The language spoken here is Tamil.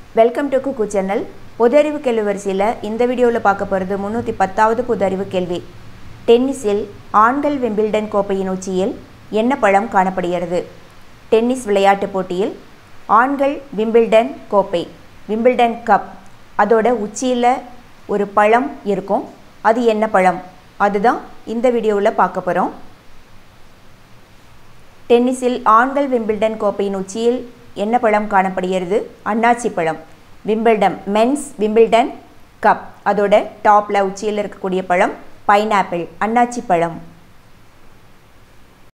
வெல்கம் டு குக்கு சேனல் பொதறிவு கேள்வி வரிசையில் இந்த வீடியோவில் பார்க்க போகிறது முந்நூற்றி பத்தாவது பொதறிவு கேள்வி டென்னிஸில் ஆண்கள் விம்பிள்டன் கோப்பையின் உச்சியில் என்ன பழம் காணப்படுகிறது டென்னிஸ் விளையாட்டுப் போட்டியில் ஆண்கள் விம்பிள்டன் கோப்பை விம்பிள்டன் கப் அதோட உச்சியில் ஒரு பழம் இருக்கும் அது என்ன பழம் அதுதான் இந்த வீடியோவில் பார்க்க போகிறோம் டென்னிஸில் ஆண்கள் விம்பிள்டன் கோப்பையின் உச்சியில் என்ன பழம் காணப்படுகிறது அன்னாச்சி பழம் விம்பிள்டம் மென்ஸ் விம்பிள்டன் கப் அதோட டாப்பில் உச்சியில் இருக்கக்கூடிய பழம் பைனாப்பிள் அன்னாச்சி பழம்